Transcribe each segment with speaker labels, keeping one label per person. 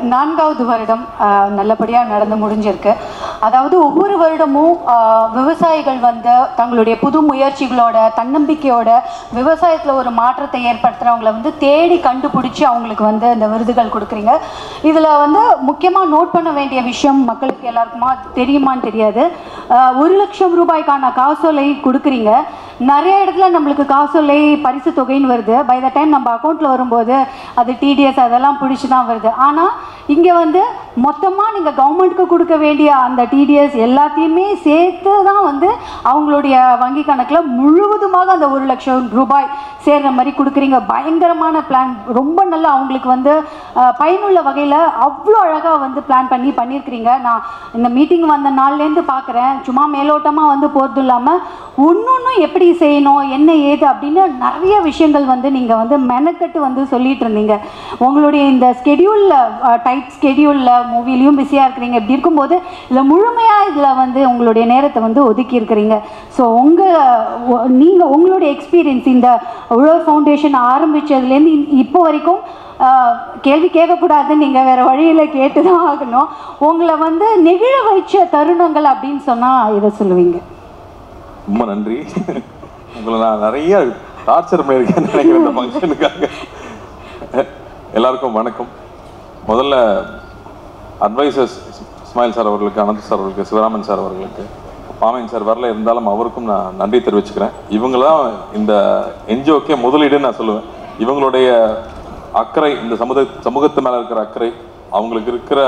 Speaker 1: நான்காவது வருடம் ஆஹ், நல்லபடியா நடந்து முடிஞ்சிருக்கு அதாவது ஒவ்வொரு வருடமும் ஆஹ், விவசாயிகள் வந்து தங்களுடைய புது முயற்சிகளோட தன்னம்பிக்கையோட விவசாயத்துல ஒரு மாற்றத்தை ஏற்படுத்துறவங்கள வந்து தேடி கண்டுபிடிச்சி அவங்களுக்கு வந்து இந்த விருதுகள் கொடுக்குறீங்க இதுல வந்து முக்கியமா நோட் பண்ண வேண்டிய விஷயம் மக்களுக்கு எல்லாருக்குமா தெரியுமான்னு தெரியாது ஆஹ், ஒரு லட்சம் ரூபாய்க்கான காசோலை கொடுக்குறீங்க நிறைய இடத்துல நம்மளுக்கு காசோலை பரிசு தொகைன்னு வருது பை த டைம் நம்ம அக்கௌண்ட்டில் வரும்போது அது டிடிஎஸ் அதெல்லாம் பிடிச்சி தான் வருது ஆனால் இங்கே வந்து மொத்தமாக நீங்கள் கவர்மெண்ட்டுக்கு கொடுக்க வேண்டிய அந்த டிடிஎஸ் எல்லாத்தையுமே சேர்த்து தான் வந்து அவங்களுடைய வங்கி கணக்கில் முழுவதுமாக அந்த ஒரு லட்சம் ரூபாய் சேர்ற மாதிரி கொடுக்குறீங்க பயங்கரமான பிளான் ரொம்ப நல்லா அவங்களுக்கு வந்து அஹ், பயனுள்ள வகையில் அவ்வளோ அழகாக வந்து பிளான் பண்ணி பண்ணியிருக்கிறீங்க நான் இந்த மீட்டிங் வந்த நாள்லேருந்து பார்க்குறேன் சும்மா மேலோட்டமாக வந்து போகிறது இல்லாமல் ஒன்னொன்றும் எப்படி செய்யணும் என்ன ஏது அப்படின்னு நிறைய விஷயங்கள் வந்து நீங்கள் வந்து மெனக்கட்டு வந்து சொல்லிட்டு இருந்தீங்க உங்களுடைய இந்த ஸ்கெடியூலில் டைட் ஸ்கெடியூலில் மூவிலையும் பிஸியாக இருக்கிறீங்க இப்படி இருக்கும்போது இதில் முழுமையாக இதில் வந்து உங்களுடைய நேரத்தை வந்து ஒதுக்கி இருக்கிறீங்க ஸோ உங்கள் நீங்கள் உங்களுடைய எக்ஸ்பீரியன்ஸ் இந்த உழவர் ஃபவுண்டேஷன் ஆரம்பித்ததுலேருந்து இப்போ வரைக்கும் ஆஹ், கேள்வி கேட்கக்கூடாது நீங்கள் வேறு வழியில் கேட்டு தான் ஆகணும் உங்களை வந்து நெகிழ வைச்ச தருணங்கள் அப்படின்னு சொன்னால் இதை சொல்லுவீங்க
Speaker 2: ரொம்ப நன்றி உங்களை நான் நிறைய டார்ச்சர் பண்ணியிருக்கேன்னு நினைக்கிறேன் இந்த ஃபங்க்ஷனுக்காக எல்லாருக்கும் வணக்கம் முதல்ல அட்வைசர்ஸ் இஸ்மாயில் சார் அவர்களுக்கு அனந்த் சார் அவர்களுக்கு சிவராமன் சார் அவர்களுக்கு பாமையன் சார் வரல இருந்தாலும் அவருக்கும் நான் நன்றி தெரிவிச்சுக்கிறேன் இவங்க தான் இந்த என்ஜிஓக்கே முதலீடுன்னு நான் சொல்லுவேன் இவங்களுடைய அக்கறை இந்த சமுத சமூகத்து மேலே இருக்கிற அக்கறை அவங்களுக்கு இருக்கிற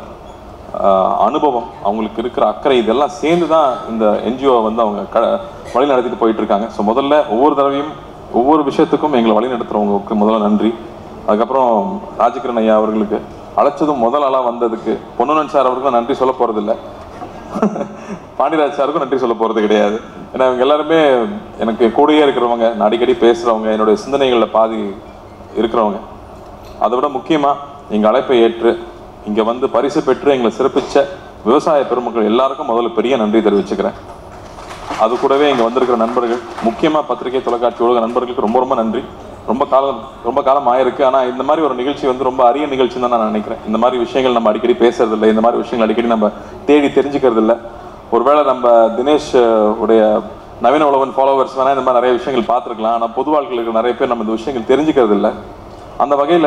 Speaker 2: ஆஹ் அனுபவம் அவங்களுக்கு இருக்கிற அக்கறை இதெல்லாம் சேர்ந்து தான் இந்த என்ஜிஓ வந்து அவங்க க வழி நடத்திட்டு போயிட்டு இருக்காங்க ஸோ முதல்ல ஒவ்வொரு தடவையும் ஒவ்வொரு விஷயத்துக்கும் எங்களை வழி நடத்துறவங்களுக்கு முதல்ல நன்றி அதுக்கப்புறம் ராஜகிரண் ஐயா அவர்களுக்கு அழைச்சதும் முதல் ஆளாக வந்ததுக்கு பொன்னுனன் சார் அவருக்கும் நன்றி சொல்ல போறதில்ல பாண்டியராஜ் சாருக்கும் நன்றி சொல்ல போறது கிடையாது ஏன்னா இவங்க எல்லாருமே எனக்கு கூடயே இருக்கிறவங்க நான் அடிக்கடி பேசுறவங்க என்னுடைய சிந்தனைகளில் பாதி இருக்கிறவங்க அதை விட முக்கியமா எங்க அழைப்பை ஏற்று இங்க வந்து பரிசு பெற்று எங்களை சிறப்பிச்ச விவசாய பெருமக்கள் எல்லாருக்கும் முதல்ல பெரிய நன்றி தெரிவிச்சுக்கிறேன் அது கூடவே இங்க வந்திருக்கிற நண்பர்கள் முக்கியமா பத்திரிகை தொலைக்காட்சி உலக நண்பர்களுக்கு ரொம்ப ரொம்ப நன்றி ரொம்ப காலம் ரொம்ப காலம் ஆயிருக்கு ஆனா இந்த மாதிரி ஒரு நிகழ்ச்சி வந்து ரொம்ப அரிய நிகழ்ச்சி தான் நான் நினைக்கிறேன் இந்த மாதிரி விஷயங்கள் நம்ம அடிக்கடி பேசுறது இல்லை இந்த மாதிரி விஷயங்கள் அடிக்கடி நம்ம தேடி தெரிஞ்சுக்கிறது இல்லை ஒருவேளை நம்ம தினேஷ் அஹ், உடைய நவீன உழவன் ஃபாலோவர்ஸ் வேணா இந்த மாதிரி நிறைய விஷயங்கள் பார்த்துருக்கலாம் ஆனா பொது வாழ்க்கையில் நிறைய பேர் நம்ம இந்த விஷயங்கள் தெரிஞ்சுக்கிறது இல்லை அந்த வகையில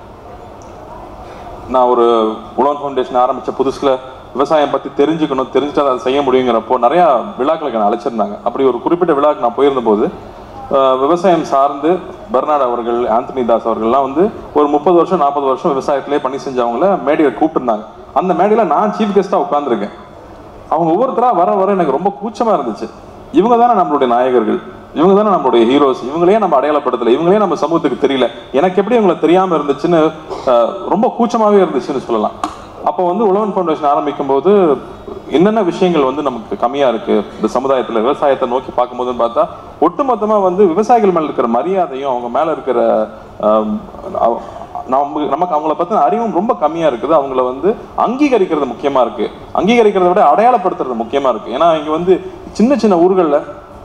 Speaker 2: நான் ஒரு உழவன் ஃபவுண்டேஷன் ஆரம்பிச்ச புதுசுல விவசாயம் பத்தி தெரிஞ்சுக்கணும் தெரிஞ்சுட்டா அதை செய்ய முடியுங்கிறப்போ நிறைய விழாக்களுக்கு நான் அழைச்சிருந்தாங்க அப்படி ஒரு குறிப்பிட்ட விழாக்கு நான் போயிருந்தபோது ஆஹ், விவசாயம் சார்ந்து பெர்னாட் அவர்கள் ஆந்தனி தாஸ் அவர்கள்லாம் வந்து ஒரு முப்பது வருஷம் நாற்பது வருஷம் விவசாயத்திலே பணி செஞ்சவங்கள மேடையில் கூப்பிட்டுருந்தாங்க அந்த மேடையில் நான் சீஃப் கெஸ்ட்டாக உட்காந்துருக்கேன் அவங்க ஒவ்வொருத்தரா வர வர எனக்கு ரொம்ப கூச்சமா இருந்துச்சு இவங்க தானே நம்மளுடைய நாயகர்கள் இவங்க தானே நம்மளுடைய ஹீரோஸ் இவங்களே நம்ம அடையாளப்படுத்தல இவங்களே நம்ம சமூகத்துக்கு தெரியல எனக்கு எப்படி இவங்களை தெரியாம இருந்துச்சுன்னு ஆஹ், ரொம்ப கூச்சமாவே இருந்துச்சுன்னு சொல்லலாம் அப்போ வந்து உழவன் ஃபவுண்டேஷன் ஆரம்பிக்கும் போது என்னென்ன விஷயங்கள் வந்து நமக்கு கம்மியா இருக்கு இந்த சமுதாயத்துல விவசாயத்தை நோக்கி பார்க்கும்போதுன்னு பார்த்தா ஒட்டுமொத்தமா வந்து விவசாயிகள் மேல இருக்கிற மரியாதையும் அவங்க மேல இருக்கிற ஆஹ், அவ- நமக்கு நமக்கு அவங்கள பத்தின அறிவும் ரொம்ப கம்மியா இருக்குது அவங்கள வந்து அங்கீகரிக்கிறது முக்கியமா இருக்கு அங்கீகரிக்கிறத விட அடையாளப்படுத்துறது முக்கியமா இருக்கு ஏன்னா இங்க வந்து சின்ன சின்ன ஊர்கள்ல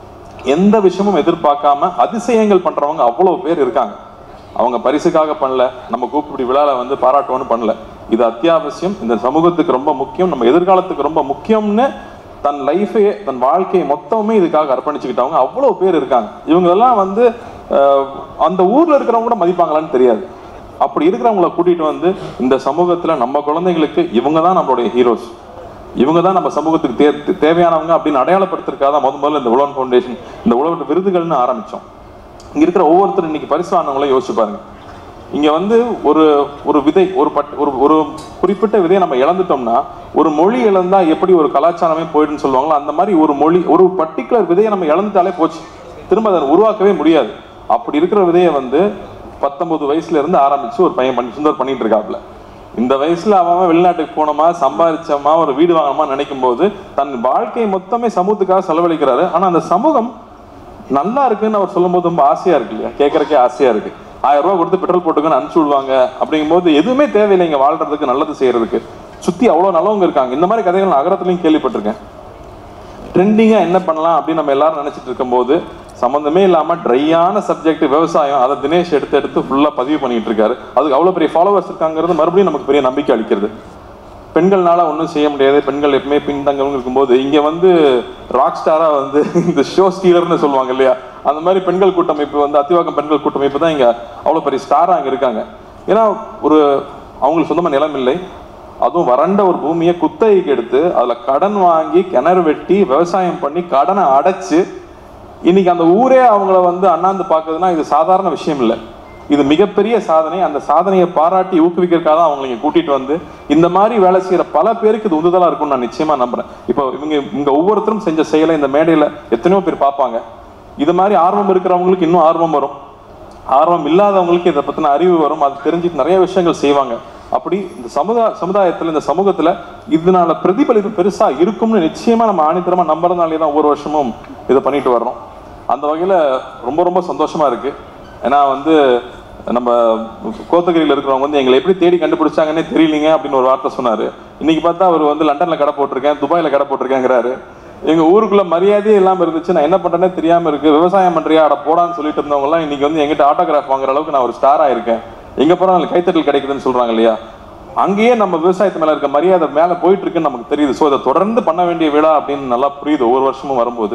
Speaker 2: எந்த விஷயமும் எதிர்பார்க்காம அதிசயங்கள் பண்றவங்க அவ்வளவு பேர் இருக்காங்க அவங்க பரிசுக்காக பண்ணல நம்ம கூப்பிட்டு விழால வந்து பாராட்டணும்னு பண்ணல இது அத்தியாவசியம் இந்த சமூகத்துக்கு ரொம்ப முக்கியம் நம்ம எதிர்காலத்துக்கு ரொம்ப முக்கியம்னு தன் லைஃபையே தன் வாழ்க்கையை மொத்தமே இதுக்காக அர்ப்பணிச்சுக்கிட்டவங்க அவ்வளவு பேர் இருக்காங்க இவங்க எல்லாம் வந்து அஹ், அந்த ஊர்ல இருக்கிறவங்க கூட மதிப்பாங்களான்னு தெரியாது அப்படி இருக்கிறவங்கள கூட்டிட்டு வந்து இந்த சமூகத்துல நம்ம குழந்தைங்களுக்கு இவங்க தான் நம்மளுடைய ஹீரோஸ் இவங்க தான் நம்ம சமூகத்துக்கு தே தேவையானவங்க அப்படின்னு அடையாளப்படுத்துறதுக்காக தான் முத முதல்ல இந்த உழவன் ஃபவுண்டேஷன் இந்த உழவன் விருதுகள்னு ஆரம்பிச்சோம் இங்க இருக்கிற ஒவ்வொருத்தரும் இன்னைக்கு பரிசு வாங்கினவங்கள யோசிச்சு பாருங்க இங்க வந்து ஒரு ஒரு விதை ஒரு பட் ஒரு ஒரு குறிப்பிட்ட விதையை நம்ம இழந்துட்டோம்னா ஒரு மொழி இழந்தா எப்படி ஒரு கலாச்சாரமே போயிடுன்னு சொல்லுவாங்களோ அந்த மாதிரி ஒரு மொழி ஒரு பர்டிகுலர் விதையை நம்ம இழந்துட்டாலே போச்சு திரும்ப அதை உருவாக்கவே முடியாது அப்படி இருக்கிற விதையை வந்து பத்தொன்பது வயசுல இருந்து ஆரம்பிச்சு ஒரு பையன் பண்ணி சுந்தர் பண்ணிட்டு இருக்காப்ல இந்த வயசுல அவன் அவன் வெளிநாட்டுக்கு போனோமா சம்பாதிச்சோமா ஒரு வீடு வாங்கணுமா நினைக்கும் போது தன் வாழ்க்கை மொத்தமே சமூகத்துக்காக செலவழிக்கிறாரு ஆனா அந்த சமூகம் நல்லா இருக்குன்னு அவர் சொல்லும்போது ரொம்ப ஆசையா இருக்கு இல்லையா கேட்கறக்கே ஆசையா இருக்கு ஆயிரம் ரூபாய் கொடுத்து பெட்ரோல் போட்டுக்கன்னு அனுப்பிச்சு விடுவாங்க அப்படிங்கும்போது எதுவுமே தேவையில்லை இங்க வாழ்றதுக்கு நல்லது செய்யறதுக்கு சுத்தி அவ்வளவு நல்லவங்க இருக்காங்க இந்த மாதிரி கதைகள் நான் நகரத்துலயும் கேள்விப்பட்டிருக்கேன் ட்ரெண்டிங்கா என்ன பண்ணலாம் அப்படின்னு நம்ம எல்லாரும் நினைச்சிட்டு இருக்கும்போது சம்மந்தமே இல்லாம ட்ரையான சப்ஜெக்ட் விவசாயம் அதை தினேஷ் எடுத்து எடுத்து ஃபுல்லா பதிவு பண்ணிட்டு இருக்காரு அதுக்கு அவ்வளவு பெரிய ஃபாலோவர்ஸ் இருக்காங்கிறது மறுபடியும் நமக்கு பெரிய நம்பிக்கை அளிக்கிறது பெண்கள்னால ஒன்றும் செய்ய முடியாது பெண்கள் எப்பவுமே பின்தங்கவங்க இருக்கும்போது இங்க வந்து ராக் ஸ்டாரா வந்து இந்த ஷோ ஸ்டீலர்னு சொல்லுவாங்க இல்லையா அந்த மாதிரி பெண்கள் கூட்டமைப்பு வந்து அத்திவாக்கம் பெண்கள் கூட்டமைப்பு தான் இங்க அவ்வளவு பெரிய ஸ்டாரா அங்க இருக்காங்க ஏன்னா ஒரு அவங்களுக்கு சொந்தமா நிலம் இல்லை அதுவும் வறண்ட ஒரு பூமியை குத்தகைக்கு எடுத்து அதுல கடன் வாங்கி கிணறு வெட்டி விவசாயம் பண்ணி கடனை அடைச்சு இன்னைக்கு அந்த ஊரே அவங்கள வந்து அண்ணாந்து பார்க்குதுன்னா இது சாதாரண விஷயம் இல்லை இது மிகப்பெரிய சாதனை அந்த சாதனையை பாராட்டி ஊக்குவிக்கிறதுக்காக தான் அவங்களை இங்க கூட்டிட்டு வந்து இந்த மாதிரி வேலை செய்யற பல பேருக்கு இது உந்துதலா இருக்கும்னு நான் நிச்சயமா நம்புறேன் இப்போ இவங்க இங்க ஒவ்வொருத்தரும் செஞ்ச செயலை இந்த மேடையில எத்தனையோ பேர் பார்ப்பாங்க இது மாதிரி ஆர்வம் இருக்கிறவங்களுக்கு இன்னும் ஆர்வம் வரும் ஆர்வம் இல்லாதவங்களுக்கு இதை பத்தின அறிவு வரும் அது தெரிஞ்சுட்டு நிறைய விஷயங்கள் செய்வாங்க அப்படி இந்த சமுதாய சமுதாயத்துல இந்த சமூகத்துல இதனால பிரதிபலிப்பு பெருசா இருக்கும்னு நிச்சயமா நம்ம ஆணித்தரமா நம்புறதுனாலே தான் ஒவ்வொரு வருஷமும் இதை பண்ணிட்டு வர்றோம் அந்த வகையில ரொம்ப ரொம்ப சந்தோஷமா இருக்கு ஏன்னா வந்து நம்ம கோத்தகிரியில் இருக்கிறவங்க வந்து எங்களை எப்படி தேடி கண்டுபிடிச்சாங்கன்னே தெரியலீங்க அப்படின்னு ஒரு வார்த்தை சொன்னாரு இன்னைக்கு பார்த்தா அவர் வந்து லண்டன்ல கடை போட்டிருக்கேன் துபாயில கடை போட்டிருக்கேங்கிறாரு எங்க ஊருக்குள்ள மரியாதையே இல்லாம இருந்துச்சு நான் என்ன பண்றேனே தெரியாம இருக்கு விவசாயம் பண்றியா அட போடான்னு சொல்லிட்டு இருந்தவங்க எல்லாம் இன்னைக்கு வந்து எங்கிட்ட ஆட்டோகிராஃப் வாங்குற அளவுக்கு நான் ஒரு ஸ்டாரா இருக்கேன் எங்க போறாங்க கைத்தட்டல் கிடைக்குதுன்னு சொல்றாங்க இல்லையா அங்கேயே நம்ம விவசாயத்து மேல இருக்க மரியாதை மேல போயிட்டு இருக்குன்னு நமக்கு தெரியுது ஸோ இதை தொடர்ந்து பண்ண வேண்டிய விழா அப்படின்னு நல்லா புரியுது ஒவ்வொரு வருஷமும் வரும்போது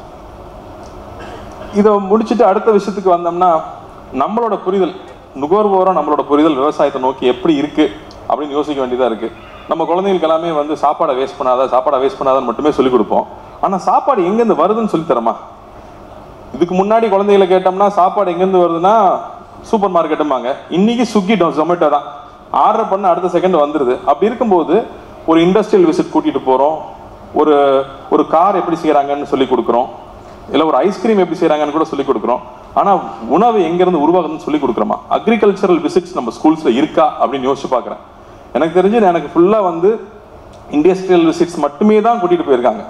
Speaker 2: இதை முடிச்சுட்டு அடுத்த விஷயத்துக்கு வந்தோம்னா நம்மளோட புரிதல் நுகர்வோரம் நம்மளோட புரிதல் விவசாயத்தை நோக்கி எப்படி இருக்கு அப்படின்னு யோசிக்க வேண்டியதா இருக்கு நம்ம குழந்தைங்களுக்கு எல்லாமே வந்து சாப்பாடை வேஸ்ட் பண்ணாத சாப்பாடை வேஸ்ட் பண்ணாதான்னு மட்டுமே சொல்லிக் கொடுப்போம் ஆனா சாப்பாடு எங்கேருந்து வருதுன்னு சொல்லி தரமா இதுக்கு முன்னாடி குழந்தைகளை கேட்டோம்னா சாப்பாடு எங்கேருந்து வருதுன்னா சூப்பர் மார்க்கெட்டுமாங்க இன்னைக்கு ஸ்விக்கி ஜொமேட்டோ தான் ஆர்டர் பண்ண அடுத்த செகண்ட் வந்துருது அப்படி இருக்கும்போது ஒரு இண்டஸ்ட்ரியல் விசிட் கூட்டிட்டு போறோம் ஒரு ஒரு கார் எப்படி செய்யறாங்கன்னு சொல்லி கொடுக்குறோம் இல்லை ஒரு ஐஸ்கிரீம் எப்படி செய்யறாங்கன்னு கூட சொல்லி கொடுக்குறோம் ஆனா உணவு எங்கிருந்து உருவாகுதுன்னு சொல்லி கொடுக்குறோமா அக்ரிகல்ச்சரல் விசிட்ஸ் நம்ம ஸ்கூல்ஸ்ல இருக்கா அப்படின்னு யோசிச்சு பார்க்குறேன் எனக்கு தெரிஞ்சு எனக்கு ஃபுல்லா வந்து இண்டஸ்ட்ரியல் விசிட்ஸ் மட்டுமே தான் கூட்டிட்டு போயிருக்காங்க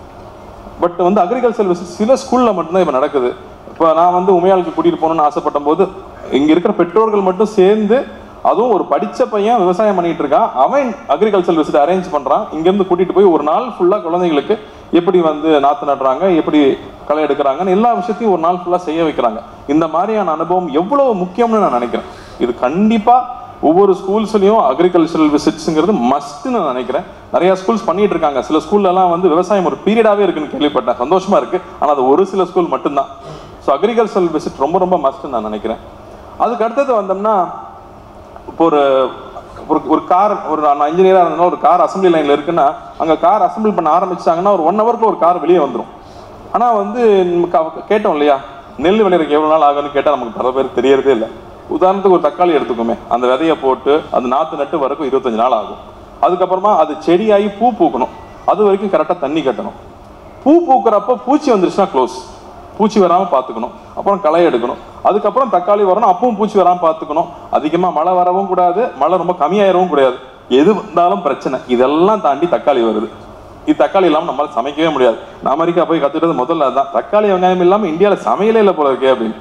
Speaker 2: பட் வந்து அக்ரிகல்ச்சர் விசிட் சில ஸ்கூல்ல மட்டும்தான் இப்போ நடக்குது இப்போ நான் வந்து உமையாளுக்கு கூட்டிட்டு போகணும்னு ஆசைப்பட்ட போது இங்க இருக்கிற பெற்றோர்கள் மட்டும் சேர்ந்து அதுவும் ஒரு படிச்ச பையன் விவசாயம் பண்ணிட்டு இருக்கான் அவன் அக்ரிகல்ச்சர் விசிட் அரேஞ்ச் பண்றான் இங்க இருந்து கூட்டிட்டு போய் ஒரு நாள் ஃபுல்லா குழந்தைங்களுக்கு எப்படி வந்து நாத்து நடுறாங்க எப்படி களை எடுக்கிறாங்கன்னு எல்லா விஷயத்தையும் ஒரு நாள் ஃபுல்லா செய்ய வைக்கிறாங்க இந்த மாதிரியான அனுபவம் எவ்வளவு முக்கியம்னு நான் நினைக்கிறேன் இது கண்டிப்பா ஒவ்வொரு ஸ்கூல்ஸ்லயும் அக்ரிகல்ச்சரல் விசிட்ஸ்ங்கிறது மஸ்ட்னு நான் நினைக்கிறேன் நிறைய ஸ்கூல்ஸ் பண்ணிட்டு இருக்காங்க சில ஸ்கூல்ல எல்லாம் வந்து விவசாயம் ஒரு பீரியடாவே இருக்குன்னு கேள்விப்பட்டேன் சந்தோஷமா இருக்கு ஆனா அது ஒரு சில ஸ்கூல் மட்டும்தான் ஸோ அக்ரிகல்ச்சரல் விசிட் ரொம்ப ரொம்ப மஸ்ட்னு நான் நினைக்கிறேன் அதுக்கு அடுத்தது வந்தோம்னா இப்போ ஒரு ஒரு ஒரு கார் ஒரு நான் இன்ஜினியராக இருந்தேன்னா ஒரு கார் அசம்பிளி லைனில் இருக்குன்னா அங்கே கார் அசம்பிள் பண்ண ஆரம்பிச்சாங்கன்னா ஒரு ஒன் ஹவருக்கு ஒரு கார் வெளியே வந்துடும் ஆனால் வந்து நமக்கு அவ- கேட்டோம் இல்லையா நெல் விளையிறதுக்கு எவ்வளோ நாள் ஆகும்னு கேட்டால் நமக்கு பல பேர் தெரியறதே இல்லை உதாரணத்துக்கு ஒரு தக்காளி எடுத்துக்கோமே அந்த விதையை போட்டு அது நாற்று நட்டு வரைக்கும் இருபத்தஞ்சு நாள் ஆகும் அதுக்கப்புறமா அது செடியாகி பூ பூக்கணும் அது வரைக்கும் கரெக்டாக தண்ணி கட்டணும் பூ பூக்கிறப்போ பூச்சி வந்துருச்சுன்னா க்ளோஸ் பூச்சி வராமல் பார்த்துக்கணும் அப்புறம் களை எடுக்கணும் அதுக்கப்புறம் தக்காளி வரணும் அப்பவும் பூச்சி வராமல் பார்த்துக்கணும் அதிகமாக மழை வரவும் கூடாது மழை ரொம்ப கம்மியாயிரவும் கூடாது எது வந்தாலும் பிரச்சனை இதெல்லாம் தாண்டி தக்காளி வருது இது தக்காளி இல்லாமல் நம்மளால சமைக்கவே முடியாது நான் அமெரிக்கா போய் கத்துக்கிட்டது முதல்ல அதுதான் தக்காளி வெங்காயம் இல்லாமல் இந்தியாவில் சமையலே இல்லை போல இருக்கே அப்படின்னு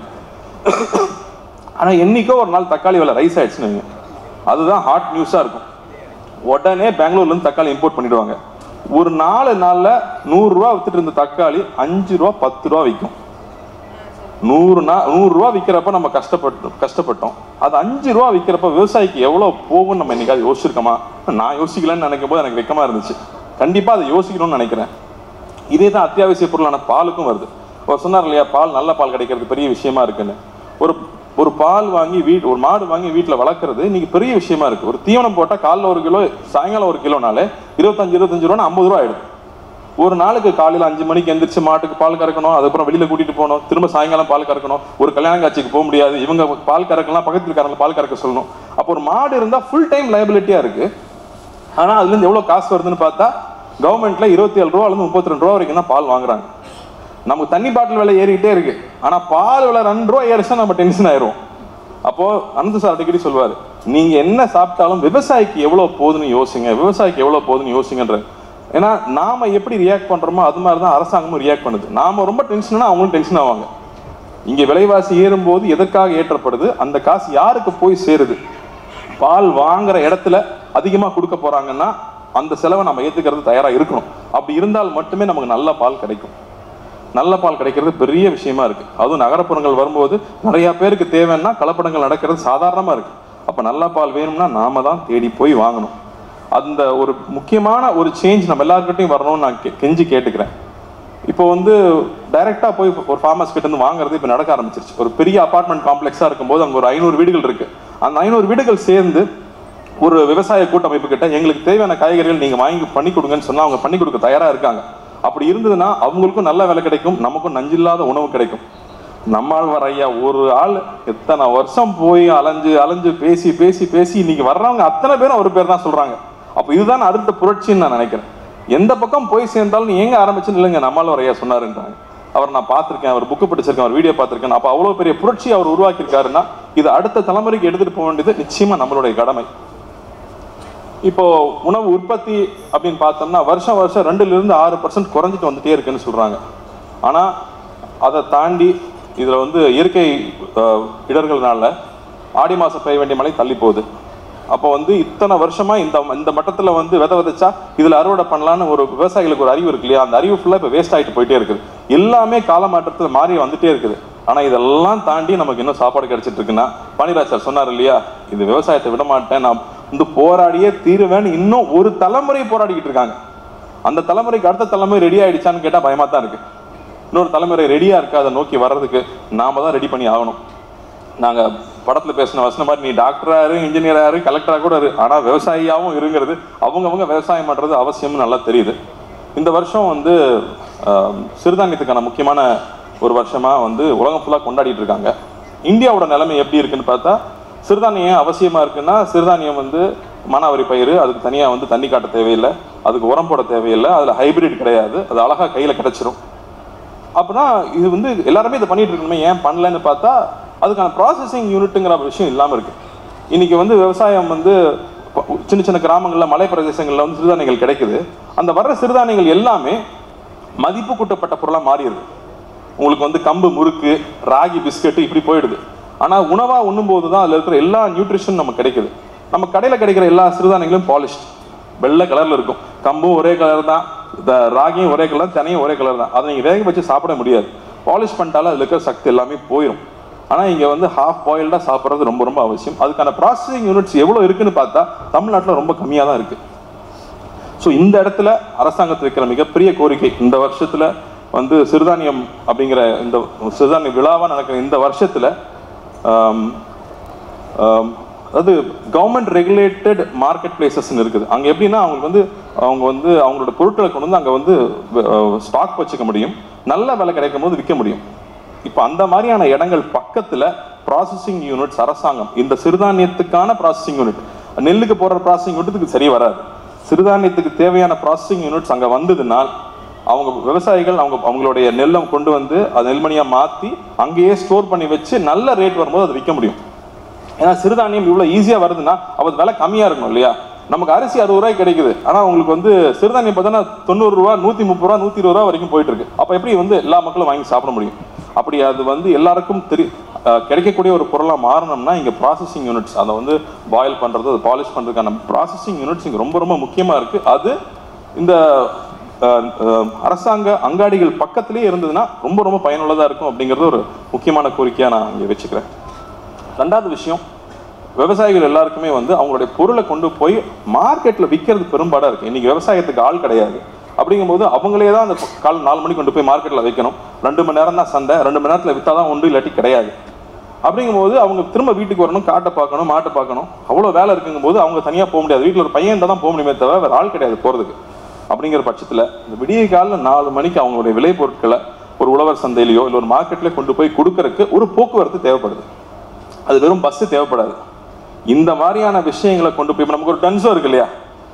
Speaker 2: ஆனா என்னைக்கோ ஒரு நாள் தக்காளி விலை ரைஸ் ஆயிடுச்சுன்னு வைங்க. அதுதான் ஹாட் நியூஸா இருக்கும் உடனே பெங்களூர்ல இருந்து தக்காளி இம்போர்ட் பண்ணிடுவாங்க ஒரு நாலு நாள்ல நூறு ரூபா வித்துட்டு இருந்த தக்காளி அஞ்சு ரூபா பத்து ரூபா விற்கும் நூறு நா நூறு ரூபா விற்கிறப்ப நம்ம கஷ்டப்பட்டோம் கஷ்டப்பட்டோம் அது அஞ்சு ரூபா விற்கிறப்ப விவசாயிக்கு எவ்வளவு போகும்னு நம்ம என்னைக்காவது யோசிச்சிருக்கோமா நான் யோசிக்கலன்னு நினைக்கும் போது எனக்கு வெக்கமா இருந்துச்சு கண்டிப்பா அதை யோசிக்கணும்னு நினைக்கிறேன் இதே தான் அத்தியாவசிய பொருளான பாலுக்கும் வருது அவர் சொன்னார் இல்லையா பால் நல்ல பால் கிடைக்கிறது பெரிய விஷயமா இருக்குன்னு ஒரு ஒரு பால் வாங்கி வீட் ஒரு மாடு வாங்கி வீட்டில் வளர்க்குறது இன்னைக்கு பெரிய விஷயமா இருக்கு ஒரு தீவனம் போட்டால் காலைல ஒரு கிலோ சாயங்காலம் ஒரு கிலோனாலே இருபத்தஞ்சு இருபத்தஞ்சு ரூபா ஐம்பது ரூபா ஆயிடுது ஒரு நாளுக்கு காலையில் அஞ்சு மணிக்கு எந்திரிச்சு மாட்டுக்கு பால் கறக்கணும் அதுக்கப்புறம் வெளியில கூட்டிட்டு போகணும் திரும்ப சாயங்காலம் பால் கறக்கணும் ஒரு கல்யாண காட்சிக்கு போக முடியாது இவங்க பால் கறக்கலாம் பக்கத்துல இருக்காங்க பால் கறக்க சொல்லணும் அப்போ ஒரு மாடு இருந்தா ஃபுல் டைம் லைபிலிட்டியா இருக்கு ஆனா அதுல இருந்து எவ்வளவு காசு வருதுன்னு பார்த்தா கவர்மெண்ட்ல இருபத்தி ஏழு ரூபால இருந்து முப்பத்தி ரெண்டு ரூபா வரைக்கும் தான் பால் வாங்குறாங்க நமக்கு தண்ணி பாட்டில் விலை ஏறிக்கிட்டே இருக்கு ஆனா பால் விலை ரெண்டு ரூபா ஏறிச்சா நம்ம டென்ஷன் ஆயிரும் அப்போ அனந்த சார் அடிக்கடி சொல்லுவாரு நீங்க என்ன சாப்பிட்டாலும் விவசாயிக்கு எவ்வளவு போகுதுன்னு யோசிங்க விவசாயிக்கு எவ்வளவு போகுதுன்னு யோசிங்கன்ற ஏன்னா நாம எப்படி ரியாக்ட் பண்றோமோ அது மாதிரி தான் அரசாங்கமும் ரியாக்ட் பண்ணுது நாம ரொம்ப டென்ஷனா அவங்களும் டென்ஷன் ஆவாங்க இங்க விலைவாசி ஏறும்போது எதற்காக ஏற்றப்படுது அந்த காசு யாருக்கு போய் சேருது பால் வாங்குற இடத்துல அதிகமா கொடுக்க போறாங்கன்னா அந்த செலவை நம்ம ஏத்துக்கிறது தயாரா இருக்கணும் அப்படி இருந்தால் மட்டுமே நமக்கு நல்ல பால் கிடைக்கும் நல்ல பால் கிடைக்கிறது பெரிய விஷயமா இருக்கு அதுவும் நகரப்புறங்கள் வரும்போது நிறைய பேருக்கு தேவைன்னா கலப்படங்கள் நடக்கிறது சாதாரணமா இருக்கு அப்ப நல்ல பால் வேணும்னா நாம தான் தேடி போய் வாங்கணும் அந்த ஒரு முக்கியமான ஒரு சேஞ்ச் நம்ம எல்லாருக்கிட்டையும் வரணும்னு நான் கெ- கெஞ்சி கேட்டுக்கிறேன் இப்போ வந்து டைரக்டா போய் ஒரு ஃபார்மர்ஸ் கிட்ட இருந்து வாங்குறது இப்போ நடக்க ஆரம்பிச்சிருச்சு ஒரு பெரிய அபார்ட்மெண்ட் காம்ப்ளெக்ஸா இருக்கும்போது அங்க ஒரு ஐநூறு வீடுகள் இருக்கு அந்த ஐநூறு வீடுகள் சேர்ந்து ஒரு விவசாய கூட்டமைப்பு கிட்ட எங்களுக்கு தேவையான காய்கறிகள் நீங்க வாங்கி பண்ணி கொடுங்கன்னு சொன்னா அவங்க பண்ணி கொடுக்க தயாரா இருக்காங்க அப்படி இருந்ததுன்னா அவங்களுக்கும் நல்ல விலை கிடைக்கும் நமக்கும் நஞ்சில்லாத உணவு கிடைக்கும் நம்மாழ்வார் ஐயா ஒரு ஆள் எத்தனை வருஷம் போய் அலைஞ்சு அலைஞ்சு பேசி பேசி பேசி இன்னைக்கு வர்றவங்க அத்தனை பேரும் ஒரு பேர் தான் சொல்றாங்க அப்ப இதுதான் அடுத்த புரட்சின்னு நான் நினைக்கிறேன் எந்த பக்கம் போய் சேர்ந்தாலும் நீ எங்க ஆரம்பிச்சுன்னு இல்லைங்க நம்மாழ்வார் ஐயா சொன்னாருன்றாங்க அவர் நான் பார்த்திருக்கேன் அவர் புக்கு படிச்சிருக்கேன் அவர் வீடியோ பார்த்திருக்கேன் அப்ப அவ்வளவு பெரிய புரட்சி அவர் உருவாக்கியிருக்காருன்னா இது அடுத்த தலைமுறைக்கு எடுத்துட்டு போக வேண்டியது நிச்சயமா நம்மளுடைய கடமை இப்போ உணவு உற்பத்தி அப்படின்னு பார்த்தோம்னா வருஷம் வருஷம் ரெண்டுல இருந்து ஆறு பர்சன்ட் குறைஞ்சிட்டு வந்துட்டே இருக்குன்னு சொல்றாங்க ஆனா அதை தாண்டி இதுல வந்து இயற்கை அஹ், இடர்கள்னால ஆடி மாசம் பெய்ய வேண்டிய மழை தள்ளி போகுது அப்போ வந்து இத்தனை வருஷமா இந்த இந்த மட்டத்துல வந்து விதை விதைச்சா இதுல அறுவடை பண்ணலான்னு ஒரு விவசாயிகளுக்கு ஒரு அறிவு இருக்கு இல்லையா அந்த அறிவு ஃபுல்லா இப்போ வேஸ்ட் ஆயிட்டு போயிட்டே இருக்குது எல்லாமே காலமாற்றத்துல மாறி வந்துட்டே இருக்குது ஆனா இதெல்லாம் தாண்டி நமக்கு இன்னும் சாப்பாடு கிடைச்சிட்டு இருக்குன்னா பாணிராஜ் சார் சொன்னார் இல்லையா இது விவசாயத்தை விட மாட்டேன் நான் வந்து போராடியே தீருவேன்னு இன்னும் ஒரு தலைமுறை போராடிக்கிட்டு இருக்காங்க அந்த தலைமுறைக்கு அடுத்த தலைமுறை ரெடி ஆயிடுச்சான்னு கேட்டா பயமா தான் இருக்கு இன்னொரு தலைமுறை ரெடியா இருக்கு அதை நோக்கி வர்றதுக்கு நாம தான் ரெடி பண்ணி ஆகணும் நாங்க படத்துல பேசின வசனம் மாதிரி நீ டாக்டரா இரு இன்ஜினியரா இரு கலெக்டரா கூட இரு ஆனா விவசாயியாவும் இருங்கிறது அவங்கவங்க விவசாயம் பண்றது அவசியம்னு நல்லா தெரியுது இந்த வருஷம் வந்து ஆஹ், சிறுதானியத்துக்கான முக்கியமான ஒரு வருஷமா வந்து உலகம் ஃபுல்லா கொண்டாடிட்டு இருக்காங்க இந்தியாவோட நிலைமை எப்படி இருக்குன்னு பார்த்தா சிறுதானியம் ஏன் அவசியமா இருக்குன்னா சிறுதானியம் வந்து மானாவாரி பயிர் அதுக்கு தனியா வந்து தண்ணி காட்ட தேவையில்லை அதுக்கு உரம் போட தேவையில்லை அதுல ஹைபிரிட் கிடையாது அது அழகா கையில கிடைச்சிரும் அப்படின்னா இது வந்து எல்லாருமே இதை பண்ணிட்டு இருக்கணுமே ஏன் பண்ணலன்னு பார்த்தா அதுக்கான ப்ராசஸிங் யூனிட்டுங்கிற ஒரு விஷயம் இல்லாமல் இருக்கு இன்னைக்கு வந்து விவசாயம் வந்து ப- சின்ன சின்ன கிராமங்கள்ல மலை பிரதேசங்கள்ல வந்து சிறுதானியங்கள் கிடைக்குது அந்த வர்ற சிறுதானியங்கள் எல்லாமே மதிப்பு கூட்டப்பட்ட பொருளா மாறிடுது உங்களுக்கு வந்து கம்பு முறுக்கு ராகி பிஸ்கட் இப்படி போயிடுது ஆனா உணவா உண்ணும்போது தான் அதுல இருக்கிற எல்லா நியூட்ரிஷன் நமக்கு கிடைக்குது நம்ம கடையில கிடைக்கிற எல்லா சிறுதானியங்களும் பாலிஷ்ட் வெள்ளை கலர்ல இருக்கும் கம்பும் ஒரே கலர் தான் இந்த ராகியும் ஒரே கலர் தனியும் ஒரே கலர் தான் அதை நீங்க வேக வச்சு சாப்பிட முடியாது பாலிஷ் பண்ணிட்டாலும் அதுல இருக்கிற சக்தி எல்லாமே போயிடும் ஆனா இங்க வந்து ஹாஃப் பாயில்டா சாப்பிட்றது ரொம்ப ரொம்ப அவசியம் அதுக்கான ப்ராசஸிங் யூனிட்ஸ் எவ்வளவு இருக்குன்னு பார்த்தா தமிழ்நாட்டுல ரொம்ப கம்மியா தான் இருக்கு ஸோ இந்த இடத்துல அரசாங்கத்தில் இருக்கிற மிகப்பெரிய கோரிக்கை இந்த வருஷத்துல வந்து சிறுதானியம் அப்படிங்கிற இந்த சிறுதானிய விழாவா நடக்கிற இந்த வருஷத்துல ஆம், ஆம், அதாவது கவர்மெண்ட் ரெகுலேட்டட் மார்க்கெட் பிளேசஸ்ன்னு இருக்குது அங்க எப்படின்னா அவங்களுக்கு வந்து அவங்க வந்து அவங்களோட பொருட்களை கொண்டு வந்து அங்க வந்து ஸ்டாக் வச்சுக்க முடியும் நல்ல விலை கிடைக்கும் போது விற்க முடியும் இப்போ அந்த மாதிரியான இடங்கள் பக்கத்துல ப்ராசஸிங் யூனிட்ஸ் அரசாங்கம் இந்த சிறுதானியத்துக்கான ப்ராசஸிங் யூனிட் நெல்லுக்கு போடுற ப்ராசஸிங் யூனிட்டுக்கு சரி வராது சிறுதானியத்துக்கு தேவையான ப்ராசஸிங் யூனிட்ஸ் அங்க வந்ததுனால் அவங்க விவசாயிகள் அவங்க அவங்களுடைய நெல்லை கொண்டு வந்து அதை நெல்மணியா மாத்தி அங்கேயே ஸ்டோர் பண்ணி வச்சு நல்ல ரேட் வரும்போது அதை விற்க முடியும் ஏன்னா சிறுதானியம் இவ்வளவு ஈஸியா வருதுன்னா அப்ப அது விலை கம்மியா இருக்கணும் இல்லையா நமக்கு அரிசி அறுபது ரூபாய் கிடைக்குது ஆனா உங்களுக்கு வந்து சிறுதானியம் பார்த்தோன்னா தொண்ணூறு ரூபா நூத்தி முப்பது ரூபா நூத்தி இருபது ரூபா வரைக்கும் போயிட்டு இருக்கு அப்ப எப்படி வந்து எல்லா மக்களும் வாங்கி சாப்பிட முடியும் அப்படி அது வந்து எல்லாருக்கும் தெரி அஹ் கிடைக்கக்கூடிய ஒரு பொருளா மாறணும்னா இங்க ப்ராசஸிங் யூனிட்ஸ் அதை வந்து பாயில் பண்றது அதை பாலிஷ் பண்றதுக்கான ப்ராசஸிங் யூனிட்ஸ் இங்க ரொம்ப ரொம்ப முக்கியமா இருக்கு அது இந்த அஹ், அஹ், அரசாங்க அங்காடிகள் பக்கத்திலேயே இருந்ததுன்னா ரொம்ப ரொம்ப பயனுள்ளதா இருக்கும் அப்படிங்கிறது ஒரு முக்கியமான கோரிக்கையா நான் இங்க வச்சுக்கிறேன் ரெண்டாவது விஷயம் விவசாயிகள் எல்லாருக்குமே வந்து அவங்களுடைய பொருளை கொண்டு போய் மார்க்கெட்ல விற்கிறது பெரும்பாடா இருக்கு இன்னைக்கு விவசாயத்துக்கு ஆள் கிடையாது அப்படிங்கும்போது அவங்களே தான் அந்த கால் நாலு மணிக்கு கொண்டு போய் மார்க்கெட்ல வைக்கணும் ரெண்டு மணி நேரம் தான் சந்தை ரெண்டு மணி நேரத்துல வித்தாதான் உண்டு இல்லாட்டி கிடையாது அப்படிங்கும்போது அவங்க திரும்ப வீட்டுக்கு வரணும் காட்டை பார்க்கணும் மாட்டை பார்க்கணும் அவ்வளோ வேலை இருக்குங்கும்போது அவங்க தனியாக போக முடியாது வீட்டில் ஒரு பையன் இருந்தால் தான் போக முடியுமே தவிர வேற ஆள் கிடையாது போகிறதுக்கு அப்படிங்கிற பட்சத்தில் இந்த விடிய காலைல நாலு மணிக்கு அவங்களுடைய விளைபொருட்களை ஒரு உழவர் சந்தையிலையோ இல்லை ஒரு மார்க்கெட்ல கொண்டு போய் கொடுக்கறதுக்கு ஒரு போக்குவரத்து தேவைப்படுது அது வெறும் பஸ் தேவைப்படாது இந்த மாதிரியான விஷயங்களை கொண்டு போய் இப்ப நமக்கு ஒரு டன்சோ இருக்கு இல்லையா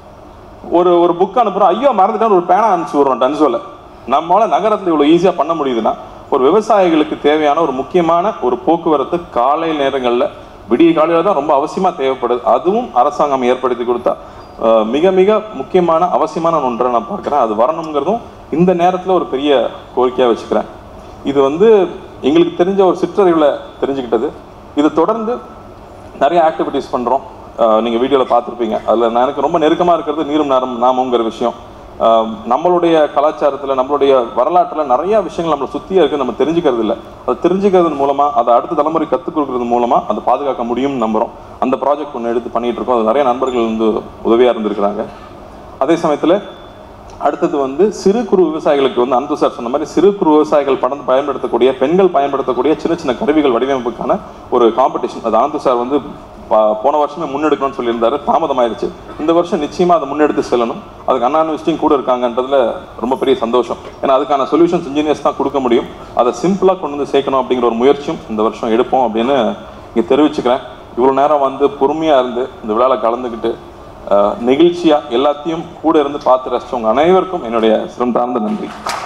Speaker 2: ஒரு ஒரு புக் அனுப்புறோம் ஐயோ மறந்துட்டேன் ஒரு பேனா அனுப்பிச்சு விடுறோம் டன்சோல நம்மளால நகரத்துல இவ்வளவு ஈஸியா பண்ண முடியுதுன்னா ஒரு விவசாயிகளுக்கு தேவையான ஒரு முக்கியமான ஒரு போக்குவரத்து காலை நேரங்கள்ல விடிய காலையில தான் ரொம்ப அவசியமா தேவைப்படுது அதுவும் அரசாங்கம் ஏற்படுத்தி கொடுத்தா அஹ், மிக மிக முக்கியமான அவசியமான ஒன்றை நான் பார்க்கிறேன் அது வரணுங்கிறதும் இந்த நேரத்துல ஒரு பெரிய கோரிக்கையா வச்சுக்கிறேன் இது வந்து எங்களுக்கு தெரிஞ்ச ஒரு சிற்றறிவுல தெரிஞ்சுக்கிட்டது இது தொடர்ந்து நிறைய ஆக்டிவிட்டீஸ் பண்றோம் அஹ் நீங்க வீடியோல பார்த்துருப்பீங்க அதுல நான் எனக்கு ரொம்ப நெருக்கமா இருக்கிறது நீரும் நாரம் நாமங்கிற விஷயம் ஆஹ் நம்மளுடைய கலாச்சாரத்தில் நம்மளுடைய வரலாற்றில் நிறைய விஷயங்கள் நம்மளை சுற்றியே இருக்குது நம்ம தெரிஞ்சுக்கிறது இல்லை அதை தெரிஞ்சுக்கிறதன் மூலமாக அதை அடுத்த தலைமுறை கற்றுக் கொடுக்கறது மூலமாக அதை பாதுகாக்க முடியும்னு நம்புகிறோம் அந்த ப்ராஜெக்ட் ஒன்று எடுத்து பண்ணிட்டு இருக்கோம் அது நிறைய நண்பர்கள் வந்து உதவியாக இருந்திருக்கிறாங்க அதே சமயத்தில் அடுத்தது வந்து சிறு குறு விவசாயிகளுக்கு வந்து அன்பு சார் சொன்ன மாதிரி சிறு குறு விவசாயிகள் படம் பயன்படுத்தக்கூடிய பெண்கள் பயன்படுத்தக்கூடிய சின்ன சின்ன கருவிகள் வடிவமைப்புக்கான ஒரு காம்படிஷன் அது ஆனந்த் சார் வந்து ப- போன வருஷமே முன்னெடுக்கணும்னு சொல்லியிருந்தாரு தாமதமாயிருச்சு இந்த வருஷம் நிச்சயமா அதை முன்னெடுத்து செல்லணும் அதுக்கு அண்ணா யூனிவர்சிட்டியும் கூட இருக்காங்கன்றதுல ரொம்ப பெரிய சந்தோஷம் ஏன்னா அதுக்கான சொல்யூஷன்ஸ் இன்ஜினியர்ஸ் தான் கொடுக்க முடியும் அதை சிம்பிளாக கொண்டு வந்து சேர்க்கணும் அப்படிங்கிற ஒரு முயற்சியும் இந்த வருஷம் எடுப்போம் அப்படின்னு இங்கே தெரிவிச்சுக்கிறேன் இவ்வளோ நேரம் வந்து பொறுமையாக இருந்து இந்த விழாவில் கலந்துக்கிட்டு அஹ், நெகிழ்ச்சியா எல்லாத்தையும் கூட இருந்து பார்த்து ரசிச்சவங்க அனைவருக்கும் என்னுடைய சிரம் சார்ந்த நன்றி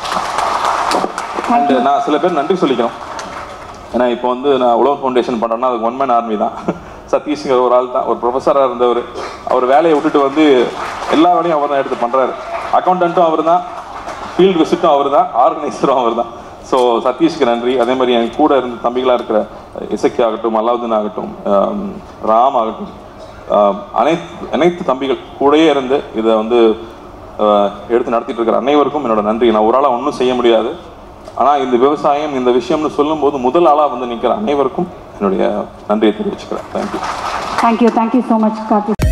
Speaker 2: அண்ட் நான் சில பேர் நன்றி சொல்லிக்கிறோம் ஏன்னா இப்போ வந்து நான் உலகம் ஃபவுண்டேஷன் பண்ணுறேன்னா அதுக்கு ஒன் மேன் ஆர்மி தான் சதீஷ்ங்கிற ஒரு ஆள் தான் ஒரு ப்ரொஃபஸராக இருந்தவர் அவர் வேலையை விட்டுட்டு வந்து எல்லா வேலையும் அவர் தான் எடுத்து பண்ணுறாரு அக்கௌண்டண்ட்டும் அவர் தான் ஃபீல்டு விசிட்டும் அவர் தான் ஆர்கனைசரும் அவர் தான் ஸோ சதீஷ்க்கு நன்றி அதே மாதிரி என் கூட இருந்த தம்பிகளாக இருக்கிற இசக்கி ஆகட்டும் அலாவுதீன் ஆகட்டும் ஆம், ராம் ஆகட்டும் ஆம், அனைத்து அனைத்து தம்பிகள் கூடயே இருந்து இதை வந்து ஆஹ், எடுத்து நடத்திட்டு இருக்கிற அனைவருக்கும் என்னோட நன்றி நான் ஒரு ஆளாக ஒன்றும் செய்ய முடியாது ஆனால் இந்த விவசாயம் இந்த விஷயம்னு சொல்லும்போது முதல் ஆளாக வந்து நிற்கிற அனைவருக்கும் என்னுடைய நன்றியை தெரிவிச்சுக்கிறேன் thank you
Speaker 1: thank you thank you so much Karthik